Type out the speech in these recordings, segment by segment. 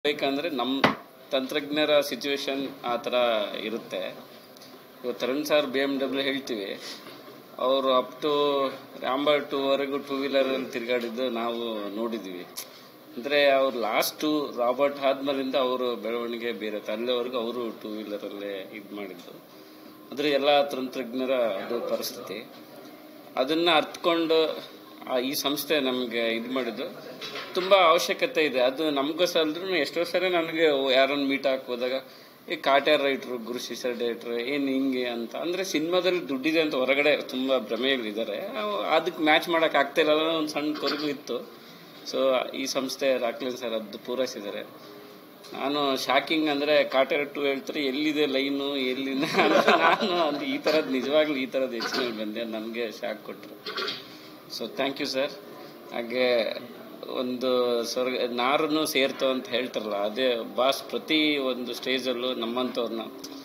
ಬೇಕಂದ್ರೆ ನಮ್ಮ ತಂತ್ರಜ್ಞರ ಸಿಚುವೇಶನ್ ಆ ಥರ ಇರುತ್ತೆ ಇವತ್ತು Tarun sir B M W ಹೇಳ್ತೀವಿ ಅವರು ಅಪ್ ಟು ರಾಂಬರ್ ಟೂವರೆಗೂ ಟೂ ವೀಲರಲ್ಲಿ ತಿರುಗಾಡಿದ್ದು ನಾವು ನೋಡಿದ್ದೀವಿ ಅಂದರೆ ಅವ್ರು ಲಾಸ್ಟು ರಾಬರ್ಟ್ ಆದ್ಮೇಲಿಂದ ಅವರು ಬೆಳವಣಿಗೆ ಬೇರೆ ಅಲ್ಲಿವರೆಗೂ ಅವರು ಟೂ ವೀಲರಲ್ಲೇ ಇದು ಮಾಡಿದ್ದು ಅಂದರೆ ಎಲ್ಲ ತಂತ್ರಜ್ಞರ ಅದು ಪರಿಸ್ಥಿತಿ ಅದನ್ನ ಅರ್ಥಕೊಂಡು ಆ ಈ ಸಂಸ್ಥೆ ನಮಗೆ ಇದು ಮಾಡಿದ್ದು ತುಂಬ ಅವಶ್ಯಕತೆ ಇದೆ ಅದು ನಮಗೋಸ್ಕರ ಎಷ್ಟೋ ಸರಿ ನನಗೆ ಯಾರನ್ನು ಮೀಟ್ ಹೋದಾಗ ಈ ಕಾಟ್ಯಾರ್ ರೈಟ್ರು ಗುರು ಶಿಷ್ಯರ್ ಡೈಟ್ರು ಏನು ಹಿಂಗೆ ಅಂತ ಅಂದರೆ ಸಿನಿಮಾದಲ್ಲಿ ದುಡ್ಡಿದೆ ಅಂತ ಹೊರಗಡೆ ತುಂಬ ಭ್ರಮೆಗಳಿದ್ದಾರೆ ಅದಕ್ಕೆ ಮ್ಯಾಚ್ ಮಾಡೋಕೆ ಆಗ್ತಾ ಇಲ್ಲ ಅನ್ನೋ ಒಂದು ಸಣ್ಣ ಕೊರಗು ಇತ್ತು ಸೊ ಈ ಸಂಸ್ಥೆ ರಾಕ್ಲಿನ್ ಸರ್ ಅದು ಪೂರೈಸಿದ್ದಾರೆ ನಾನು ಶಾಕಿಂಗ್ ಅಂದರೆ ಕಾಟೇರ ಟು ಹೇಳ್ತಾರೆ ಎಲ್ಲಿದೆ ಲೈನು ಎಲ್ಲಿನ ಅಂತ ನಾನು ಅಂದ್ರೆ ಈ ಥರದ್ದು ನಿಜವಾಗ್ಲೂ ಈ ಥರದ್ದು ಯೋಚನೆ ಬಂದೆ ನನಗೆ ಶಾಕ್ ಕೊಟ್ಟರು ಸೊ ಥ್ಯಾಂಕ್ ಯು ಸರ್ ಹಾಗೆ ಒಂದು ಸ್ವರ್ಗ ನಾರನ್ನು ಸೇರ್ತು ಅಂತ ಹೇಳ್ತಾರಲ್ಲ ಅದೇ ಬಾಸ್ ಪ್ರತಿ ಒಂದು ಸ್ಟೇಜಲ್ಲೂ ನಮ್ಮಂಥವ್ರನ್ನ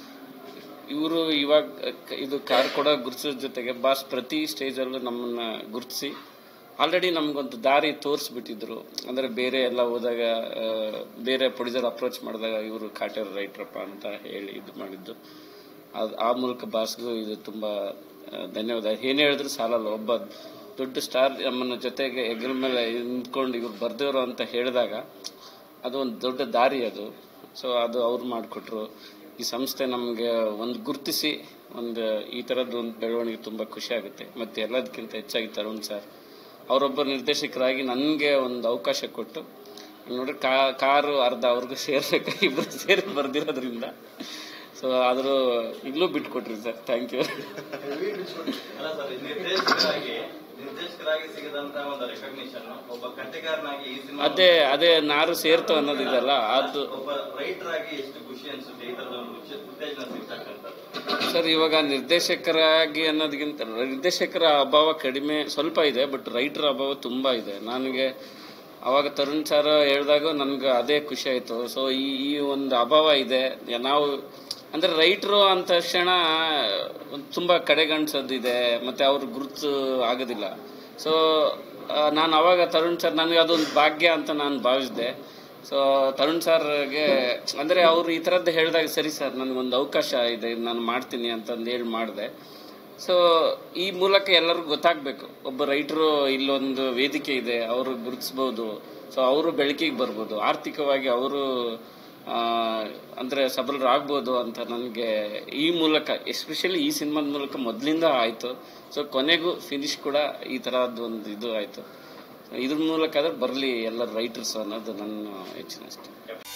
ಇವರು ಇವಾಗ ಕ- ಇದು ಕಾರ್ ಕೊಡೋ ಗುರುತಿಸೋದ್ರ ಜೊತೆಗೆ ಬಾಸ್ ಪ್ರತಿ ಸ್ಟೇಜಲ್ಲೂ ನಮ್ಮನ್ನ ಗುರುತಿಸಿ ಆಲ್ರೆಡಿ ನಮಗೊಂದು ದಾರಿ ತೋರಿಸ್ಬಿಟ್ಟಿದ್ರು ಅಂದರೆ ಬೇರೆ ಎಲ್ಲ ಹೋದಾಗ ಆ, ಬೇರೆ ಪ್ರೊಡ್ಯೂಸರ್ ಅಪ್ರೋಚ್ ಮಾಡಿದಾಗ ಇವರು ಕಾಟೇರ್ ರೈಟ್ರಪ್ಪ ಅಂತ ಹೇಳಿ ಇದು ಮಾಡಿದ್ದು ಅದು ಆ ಮೂಲಕ ಬಾಸ್ಗೂ ಇದು ತುಂಬ ಆ, ಧನ್ಯವಾದ ಏನು ಹೇಳಿದ್ರು ಸಾಲಲ್ಲ ಒಬ್ಬ ದೊಡ್ಡ ಸ್ಟಾರ್ ನಮ್ಮನ್ನ ಜೊತೆಗೆ ಹೆಗಲ ಮೇಲೆ ನಿಂತ್ಕೊಂಡು ಇವ್ರು ಬರ್ದೇವ್ರು ಅಂತ ಹೇಳಿದಾಗ ಅದು ಒಂದು ದೊಡ್ಡ ದಾರಿ ಅದು ಸೊ ಅದು ಅವ್ರು ಮಾಡಿಕೊಟ್ರು ಈ ಸಂಸ್ಥೆ ನಮಗೆ ಒಂದು ಗುರುತಿಸಿ ಒಂದು ಈ ಥರದ್ದು ಒಂದು ಬೆಳವಣಿಗೆ ತುಂಬ ಖುಷಿ ಆಗುತ್ತೆ ಮತ್ತು ಎಲ್ಲದಕ್ಕಿಂತ ಹೆಚ್ಚಾಗಿ ತರುಣ್ ಸರ್ ಅವರೊಬ್ಬ ನಿರ್ದೇಶಕರಾಗಿ ನನಗೆ ಒಂದು ಅವಕಾಶ ಕೊಟ್ಟು ನೋಡ್ರಿ ಕಾ ಕಾರು ಅರ್ಧ ಅವ್ರಿಗೂ ಸೇರ್ಬೇಕು ಇಬ್ಬರು ಸೇರಿ ಬರ್ದಿರೋದ್ರಿಂದ ಸೊ ಆದರೂ ಈಗಲೂ ಬಿಟ್ಕೊಟ್ರಿ ಸರ್ ಥ್ಯಾಂಕ್ ಯು ಅಲ್ಲ ಸರ್ ನಿರ್ದೇಶಕರಾಗಿ ನಿರ್ದೇಶಕರಾಗಿ ಸಿಗದಂತ ಒಂದು ರೆಕಗ್ನಿಷನ್ ಒಬ್ಬ ಕಥೆಗಾರನಾಗಿ ಈ ಸಿನಿಮಾ ಅದೇ ಅದೇ ನಾರು ಸೇರ್ತು ಅನ್ನೋದಿದೆಲ್ಲ ಅದು ಒಬ್ಬ ರೈಟರ್ ಆಗಿ ಎಷ್ಟು ಖುಷಿ ಅನ್ಸುತ್ತೆ ಈ ತರದ ಒಂದು ಉಚ್ಚ- ಉತ್ತೇಜನ ಸಿಗ್ತಕ್ಕಂಥದ್ದು ಸರ್ ಇವಾಗ ನಿರ್ದೇಶಕರಾಗಿ ಅನ್ನೋದಕ್ಕಿಂತ ನಿರ್ದೇಶಕರ ಅಭಾವ ಕಡಿಮೆ ಸ್ವಲ್ಪ ಇದೆ ಬಟ್ ರೈಟರ್ ಅಭಾವ ತುಂಬಾ ಇದೆ ನನಗೆ ಅವಾಗ ತರುಣ್ ಸರ್ ಹೇಳಿದಾಗ ನನ್ಗೆ ಅದೇ ಖುಷಿ ಆಯ್ತು ಸೊ ಈ ಈ ಒಂದು ಅಭಾವ ಇದೆ ನಾವು ಅಂದ್ರೆ ರೈಟ್ರು ಅಂದ ತಕ್ಷಣ ಒಂದ್ ತುಂಬಾ ಕಡೆಗಣಿಸೋದಿದೆ ಮತ್ತೆ ಅವ್ರ ಗುರುತು ಆಗೋದಿಲ್ಲ ಸೊ ನಾನು ಅವಾಗ ತರುಣ್ ಸರ್ ನನಗೆ ಅದೊಂದು ಭಾಗ್ಯ ಅಂತ ನಾನು ಭಾವಿಸಿದೆ ಸೊ ತರುಣ್ ಸರ್ಗೆ ಅಂದ್ರೆ ಅವ್ರು ಈ ಥರದ್ದು ಹೇಳಿದಾಗ ಸರಿ ಸರ್ ನನಗೊಂದು ಅವಕಾಶ ಇದೆ ಇದ್ ನಾನು ಮಾಡ್ತೀನಿ ಅಂತಂದು ಹೇಳಿ ಮಾಡಿದೆ ಸೊ ಈ ಮೂಲಕ ಎಲ್ಲರಿಗೂ ಗೊತ್ತಾಗಬೇಕು ಒಬ್ಬ ರೈಟರು ಇಲ್ಲೊಂದು ವೇದಿಕೆ ಇದೆ ಅವರು ಗುರುತಿಸ್ಬೋದು ಸೊ ಅವರು ಬೆಳಕಿಗೆ ಬರ್ಬೋದು ಆರ್ಥಿಕವಾಗಿ ಅವರು ಅಂದ್ರೆ ಸಬಲರಾಗ್ಬೋದು ಅಂತ ನನಗೆ ಈ ಮೂಲಕ ಎಸ್ಪೆಷಲಿ ಈ ಸಿನಿಮಾದ ಮೂಲಕ ಮೊದಲಿಂದ ಆಯಿತು ಸೊ ಕೊನೆಗೂ ಫಿನಿಶ್ ಕೂಡ ಈ ಥರದ್ದು ಒಂದು ಇದು ಆಯಿತು ಇದ್ರ ಮೂಲಕ ಆದ್ರೆ ಬರಲಿ ಎಲ್ಲ ರೈಟರ್ಸ್ ಅನ್ನೋದು ನನ್ನ ಹೆಚ್ಚಿನ ಅಷ್ಟೇ